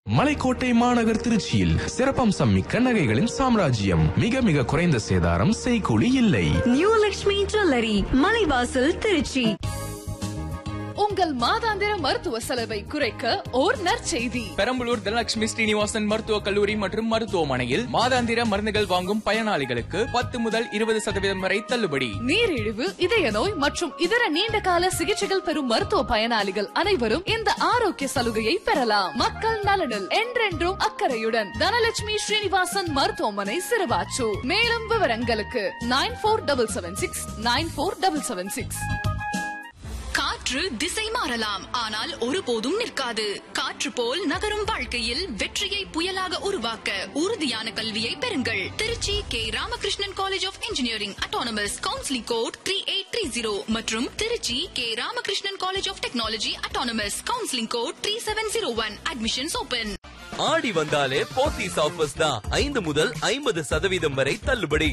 மலைக்கோட்டை மாநகர் திருச்சியில் சிறப்பம்சம் மிக்க நகைகளின் சாம்ராஜ்யம் மிக மிக குறைந்த சேதாரம் செய்கூலி இல்லை நியூ லக்ஷ்மி ஜுவல்லரி மலைவாசல் திருச்சி உங்கள் மாதாந்திர மருத்துவ செலவை குறைக்க ஓர் நற்செய்தி பெரம்பலூர் தனலட்சுமி ஸ்ரீனிவாசன் மருத்துவக் கல்லூரி மற்றும் மருத்துவமனையில் மாதாந்திர மருந்துகள் வாங்கும் பயனாளிகளுக்கு பத்து முதல் இருபது சதவீதம் வரை தள்ளுபடி நீரிழிவு இதய நோய் மற்றும் இதர நீண்ட கால சிகிச்சைகள் பெறும் மருத்துவ பயனாளிகள் அனைவரும் இந்த ஆரோக்கிய சலுகையை பெறலாம் மக்கள் நலனில் என்றென்றும் அக்கறையுடன் தனலட்சுமி ஸ்ரீனிவாசன் மருத்துவமனை சிறுவாச்சூர் மேலும் விவரங்களுக்கு nine four double seven six nine four double seven six காற்று திசை மாறலாம் ஆனால் ஒருபோதும் நிற்காது காற்று போல் நகரும் வாழ்க்கையில் வெற்றியை புயலாக உருவாக்க உறுதியான கல்வியை பெறுங்கள் Trichy K Ramakrishnan college of engineering autonomous counselling code three eight three zero மற்றும் Trichy K Ramakrishnan college of technology autonomous counselling code three seven zero one admissions open ஆடி வந்தாலே போத்தீஸ் ஆஃபர்ஸ் தான் ஐந்து முதல் ஐம்பது சதவீதம் வரை தள்ளுபடி